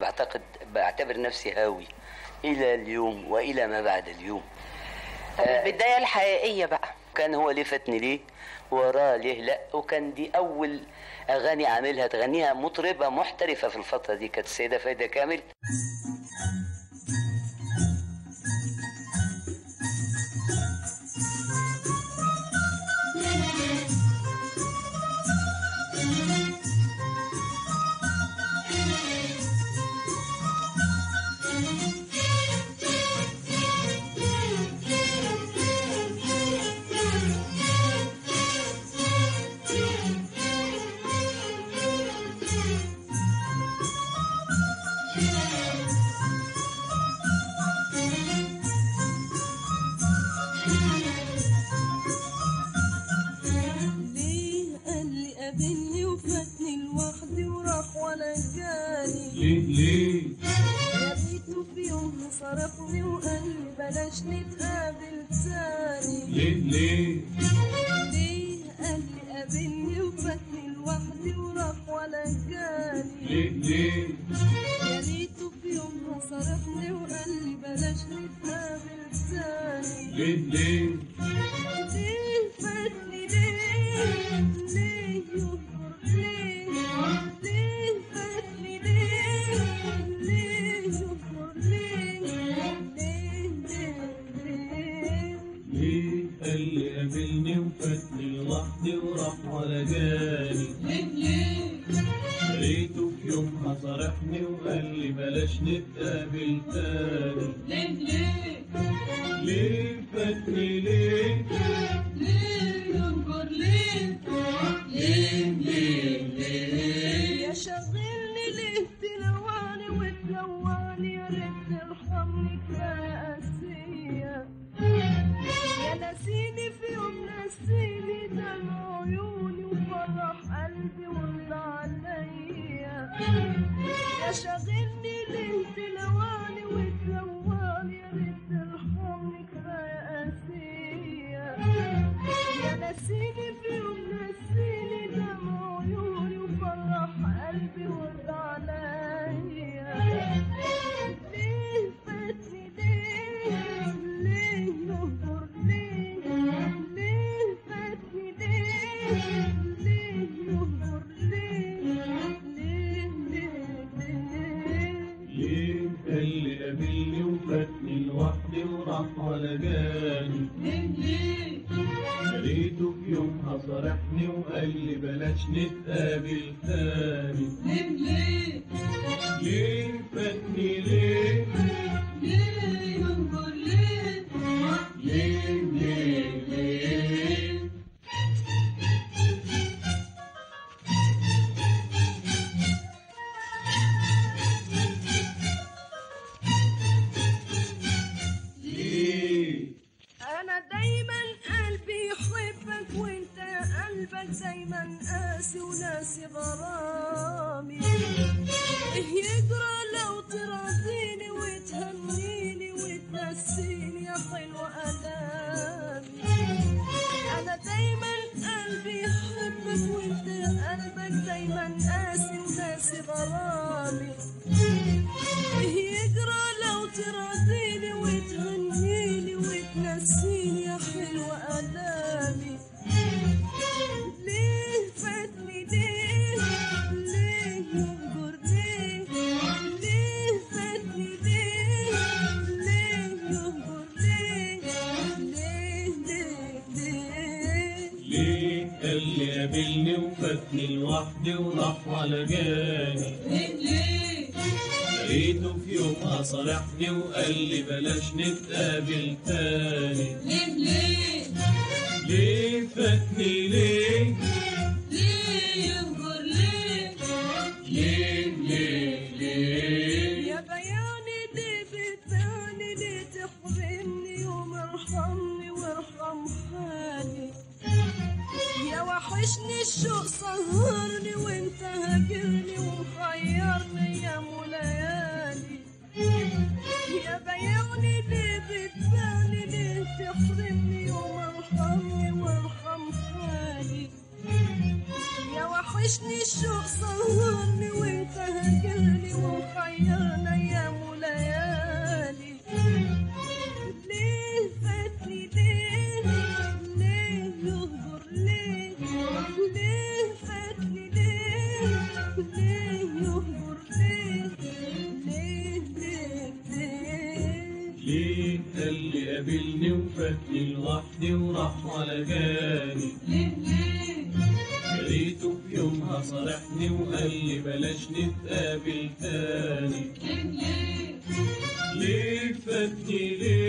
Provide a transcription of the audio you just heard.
بعتقد بعتبر نفسي هاوي الى اليوم والى ما بعد اليوم طب البدايه الحقيقيه بقى كان هو لفتني ليه وراه ليه لا وكان دي اول اغاني عاملها تغنيها مطربه محترفه في الفتره دي كانت السيده فايده كامل ليه قال لي قابلني وفاتني لوحدي وراح ولا جاني ليه ليه يا ريته في يوم صرفني وقال لي بلاش نتقابل تاني ليه ليه ليه قال لي قابلني وفاتني لوحدي وراح ولا جاني ليه ليه يا ريته في يوم صرفني وقال لي بلاش نتقابل تاني ليه ليه ليه فاتني ليه ليه يكبر ليه ليه فاتني ليه ليه يكبر ليه ليه ليه ليه ليه قال لي قابلني وفاتني لوحدي وراح ولا جاني ليه ليه لقيته في يوم صارحني وقال لي بلاش نتقابل تاني ليه ليه ليه فاتني ليه ليه ينكر ليه ليه ليه ليه يا شغلني ليه تلواني وتلواني يا ريت ترحمني كفايه قاسيه يا نسيني في يوم نسيني دمع عيوني وفرح قلبي ورضى عليا يا شاغلني ليه تلواني وتلواني يا ريت ترحمني كفايه قاسيه يا نسيني في يوم نسيني دمع عيوني وفرح قلبي ورضى عليا ليه فاتني ليه ليه يهجر ليه ليه فاتني ليه ليه يهجر ليه ليه ليه ليه ليه قال لي قابلني وفاتني لوحدي وراح ولا جاني ليه ليه لقيته في يوم صارحني وقال لي بلاش نتقابل تاني ليه ليه ليه فاتني ليه ليه ينكر ليه ليه ليه ليه ليه انا دايما قلبي يحبك وانت قلبك دايما قاسي وناسي غرامي إيه يجرى لو تراضيني وتهنيني وتنسيني يا حلوة ألامي أنا دايما قلبي يحبك وانت قلبك دايما قاسي وناسي غرامي إيه يجرى لو تراضيني وتهنيني وتنسيني يا حلوة ألامي ليه فاتني ليه ليه ينجر ليه ليه فاتني ليه ليه ينجر ليه ليه ليه ليه ليه قال لي قابلني وفاتني لوحدي وراح ولا جاني ليه ليه لقيته في يوم صارحني وقال لي بلاش نتقابل تاني ليه ليه ليه فاتني ليه ليه ينجر ليه ليه ليه ليه يا بياني ليه بتباني ليه تحرمني يوم ارحمني وارحم حالي يا وحشني الشوق سهرني وانت هاجرني ومخيرني يا موليالي يا بياني ليه بتباني ليه تحرمني يوم ارحمني وارحم حالي قابلني وفاتني لوحدي وراح ولا جاني ليه ليه يا ريته في يومها صارحني وقال لي بلاش نتقابل تاني ليه ليه ليه فاتني ليه